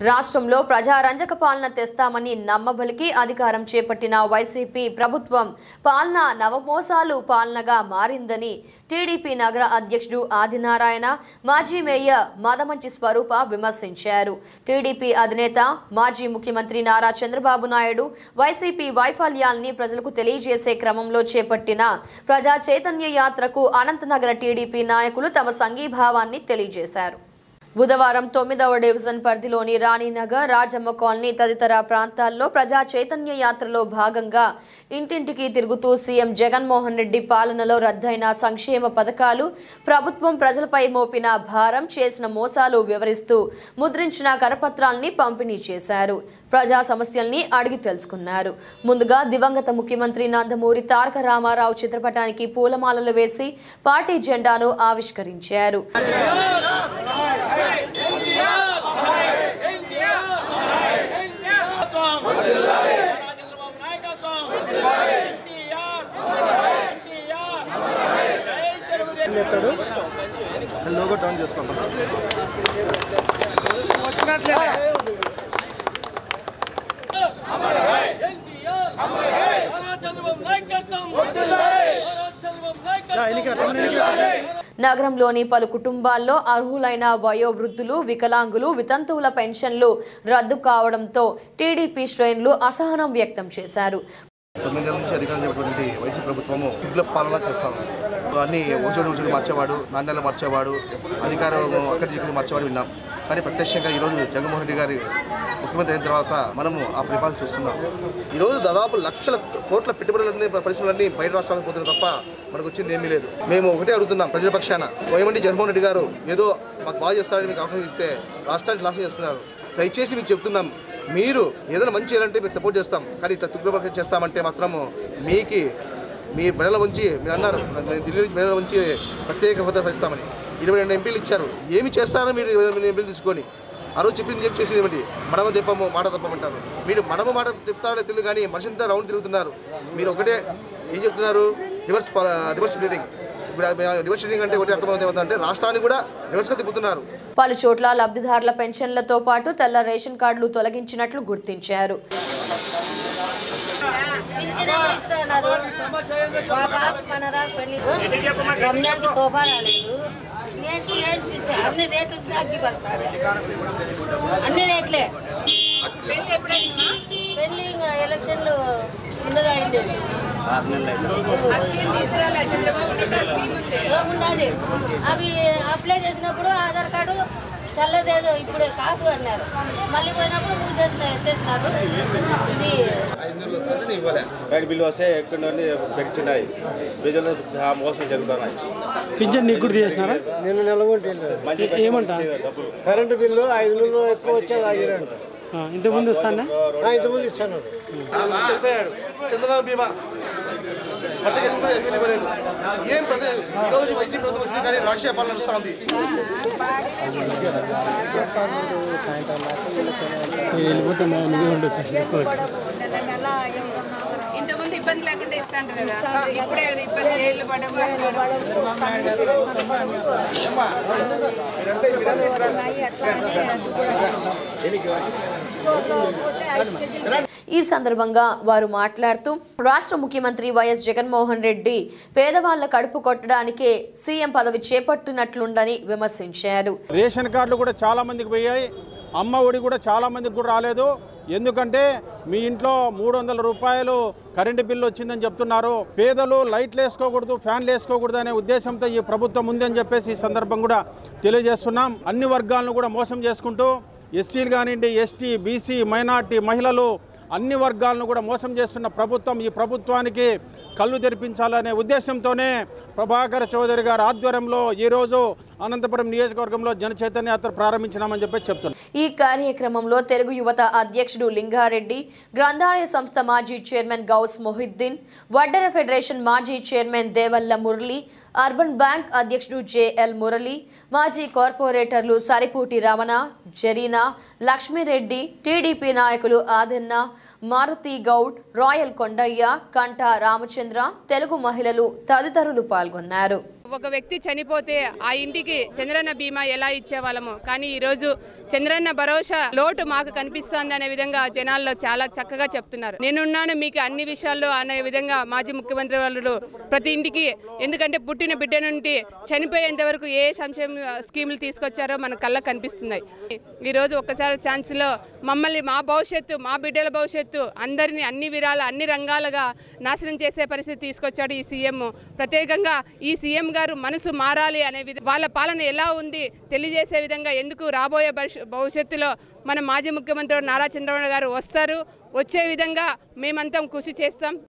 రాష్ట్రంలో ప్రజారంజక పాలన తెస్తామని నమ్మబలికి అధికారం చేపట్టిన వైసీపీ ప్రభుత్వం పాలన నవమోసాలు పాలనగా మారిందని టీడీపీ నగర అధ్యక్షుడు ఆదినారాయణ మాజీ మేయర్ మదమంచి స్వరూప విమర్శించారు టీడీపీ అధినేత మాజీ ముఖ్యమంత్రి నారా చంద్రబాబు నాయుడు వైసీపీ వైఫల్యాల్ని ప్రజలకు తెలియజేసే క్రమంలో చేపట్టిన ప్రజా చైతన్య యాత్రకు అనంతనగర టీడీపీ నాయకులు తమ సంఘీభావాన్ని తెలియజేశారు బుధవారం తొమ్మిదవ డివిజన్ పరిధిలోని రాణినగర్ రాజమ్మ కాలనీ తదితర ప్రాంతాల్లో ప్రజా చైతన్య యాత్రలో భాగంగా ఇంటింటికి తిరుగుతూ సీఎం జగన్మోహన్ రెడ్డి పాలనలో రద్దయిన సంక్షేమ పథకాలు ప్రభుత్వం ప్రజలపై మోపిన భారం చేసిన మోసాలు వివరిస్తూ ముద్రించిన కరపత్రాల్ని పంపిణీ చేశారు ప్రజా సమస్యల్ని అడిగి తెలుసుకున్నారు ముందుగా దివంగత ముఖ్యమంత్రి నందమూరి తారక రామారావు చిత్రపటానికి పూలమాలలు వేసి పార్టీ జెండాను ఆవిష్కరించారు ఎత్తాడు లోగో టర్న్ చేసుకుంటాం నగరంలోని పలు కుటుంబాల్లో అర్హులైన వయోవృద్ధులు వికలాంగులు వితంతువుల పెన్షన్లు రద్దు కావడంతో టీడీపీ శ్రేణులు అసహనం వ్యక్తం చేశారు తొమ్మిది నెలల నుంచి అధికారం చేపట్టినటువంటి వైసీపీ ప్రభుత్వము ఇగ్ల పాలన చేస్తాము అన్ని ఒకచోడు ఒకచోడు మార్చేవాడు నాణ్యాలు మార్చేవాడు అధికారం అక్కడి ఇక్కడ మార్చేవాడు విన్నాం కానీ ప్రత్యక్షంగా ఈరోజు జగన్మోహన్ రెడ్డి గారి ముఖ్యమంత్రి అయిన తర్వాత మనము ఆ పరిపాలన చూస్తున్నాం ఈరోజు దాదాపు లక్షల కోట్ల పెట్టుబడులన్నీ పరిశ్రమలన్నీ బయట రాష్ట్రాలకు పోతున్నాయి తప్ప మనకు వచ్చింది ఏమీ లేదు మేము ఒకటే అడుగుతున్నాం ప్రజల పక్షాన ఏమండి జగన్మోహన్ రెడ్డి గారు ఏదో మాకు బాగా చేస్తారని మీకు అవకాశం ఇస్తే రాష్ట్రానికి నాశనం చేస్తున్నారు దయచేసి మీకు చెప్తున్నాం మీరు ఏదైనా మంచి చేయాలంటే మేము సపోర్ట్ చేస్తాం కానీ ఇట్లా తుగ్గుబడి చేస్తామంటే మాత్రము మీకి మీ మెడల ఉంచి మీరు అన్నారు మేము ఢిల్లీ నుంచి మెడల ఉంచి ప్రత్యేక హోదా ఇస్తామని ఇరవై రెండు ఎంపీలు ఇచ్చారు ఏమి చేస్తారో మీరు ఇరవై రెండు ఎంపీలు తీసుకొని ఆ రోజు చెప్పింది ఏం చేసేది ఏమిటి మడమ తిప్పము మాట తప్పమంటారు మీరు మడమ మాట తిప్పుతారో తెలియదు కానీ మనిషింతా రౌండ్ తిరుగుతున్నారు మీరు ఒకటే ఏం చెప్తున్నారు రివర్స్ రివర్స్ లీడింగ్ ఇప్పుడు రివర్స్ లీడింగ్ అంటే ఒకటి అర్థమవుతుంది అంటే రాష్ట్రాన్ని కూడా రివర్స్గా తిప్పుతున్నారు పలు చోట్ల లబ్ధిదారుల పెన్షన్లతో పాటు తెల్ల రేషన్ కార్డులు తొలగించినట్లు గుర్తించారు పింఛన్ ఏమో ఇస్తున్నారు మా పాప మనరాకు పెళ్లి రంజాన్కి తోఫా రాలేదు ఏంటి ఏంటి పింఛన్? అన్ని రేట్లు తగ్గి పడతారు అన్ని రేట్లే పెళ్లి ఇంకా ఎలక్షన్లు ముందుగా అయింది ఉన్నది అవి అప్లై చేసినప్పుడు ఆధార్ కార్డు చల్లదేదో ఇప్పుడే కాదు అన్నారు మళ్ళీ పోయినప్పుడు మూసేసిన ఎత్తేసినారు ఇవి రైట్ బిల్లు వస్తే ఎక్కడ నుండి పెంచున్నాయి ప్రజలు చాలా మోసం జరుగుతున్నాయి పింఛన్ నీకు కూడా చేసినారా నిన్న నెలకొంటే మంచి ఏమంట డబ్బులు కరెంటు బిల్లు ఐదు నెలలు ఎక్కువ వచ్చేది ఆగిరంట ఆ, ఇంతకుముందు వస్తానా ఇంతకుముందు ఇస్తాను చెప్పాడు చంద్రబాబు బీమా పట్టకి కూడా ఎన్ని ఇవ్వలేదు ఏం ప్రతి ఈరోజు వైసీపీ ప్రభుత్వం వచ్చింది కానీ రాష్ట్రీయ పాలన నడుస్తూ ఉంది వెళ్ళిపోతున్నా నువ్వే ఉండదు సార్ ఇంతకుముందు ఇబ్బంది లేకుండా ఇస్తాంటారు కదా ఇప్పుడే అది ఇబ్బంది ఏళ్ళు పడడం ఈ సందర్భంగా వారు మాట్లాడుతూ రాష్ట్ర ముఖ్యమంత్రి వైఎస్ జగన్మోహన్ రెడ్డి పేదవాళ్ల కడుపు కొట్టడానికే సీఎం పదవి చేపట్టినట్లుందని విమర్శించారు రేషన్ కార్డులు కూడా చాలా మందికి పోయాయి అమ్మ ఒడి కూడా చాలా మందికి కూడా రాలేదు ఎందుకంటే మీ ఇంట్లో మూడు వందల రూపాయలు కరెంటు బిల్లు వచ్చిందని చెప్తున్నారు పేదలు లైట్లు వేసుకోకూడదు ఫ్యాన్లు వేసుకోకూడదు అనే ఉద్దేశంతో ఈ ప్రభుత్వం ఉందని చెప్పేసి ఈ సందర్భం కూడా తెలియజేస్తున్నాం అన్ని వర్గాలను కూడా మోసం చేసుకుంటూ ఎస్సీలు కానివ్వండి ఎస్టీ బీసీ మైనార్టీ మహిళలు అన్ని వర్గాలను కూడా మోసం చేస్తున్న ప్రభుత్వం ఈ ప్రభుత్వానికి కళ్ళు తెరిపించాలనే ఉద్దేశంతోనే ప్రభాకర్ చౌదరి గారి ఆధ్వర్యంలో ఈరోజు అనంతపురం నియోజకవర్గంలో జన చైతన్య యాత్ర ప్రారంభించినామని చెప్పి చెప్తున్నారు ఈ కార్యక్రమంలో తెలుగు యువత అధ్యక్షుడు లింగారెడ్డి గ్రంథాలయ సంస్థ మాజీ చైర్మన్ గౌస్ మొహిద్దీన్ వడ్డెర ఫెడరేషన్ మాజీ chairman Devalla Murali urban bank అధ్యక్షుడు జేఎల్ మురళి మాజీ కార్పొరేటర్లు సరిపూటి రమణ జరీనా లక్ష్మీరెడ్డి టీడీపీ నాయకులు ఆదెన్న మారుతి గౌడ్ రాయల్ కొండయ్య కంట రామచంద్ర తెలుగు మహిళలు తదితరులు పాల్గొన్నారు ఒక వ్యక్తి చనిపోతే ఆ ఇంటికి చంద్రన్న బీమా ఎలా ఇచ్చేవాళ్ళము కానీ ఈరోజు చంద్రన్న భరోసా లోటు మాకు కనిపిస్తోంది అనే విధంగా జనాల్లో చాలా చక్కగా చెప్తున్నారు నేనున్నాను మీకు అన్ని విషయాల్లో అనే విధంగా మాజీ ముఖ్యమంత్రి వాళ్ళు ప్రతి ఇంటికి ఎందుకంటే పుట్టిన బిడ్డ నుండి చనిపోయేంత వరకు ఏ సంక్షేమ స్కీములు తీసుకొచ్చారో మన కళ్ళకు కనిపిస్తున్నాయి ఈరోజు ఒక్కసారి ఛాన్స్లో మమ్మల్ని మా భవిష్యత్తు మా బిడ్డల భవిష్యత్తు అందరినీ అన్ని విరాల అన్ని రంగాలుగా నాశనం చేసే పరిస్థితి తీసుకొచ్చాడు ఈ సీఎం ప్రత్యేకంగా ఈ సీఎం గారు మనసు మారాలి అనే విధ వాళ్ళ పాలన ఎలా ఉంది తెలియజేసే విధంగా ఎందుకు రాబోయే భవిష్య- భవిష్యత్తులో మన మాజీ ముఖ్యమంత్రి నారా చంద్రబాబు గారు వస్తారు వచ్చే విధంగా మేమంతా కృషి చేస్తాం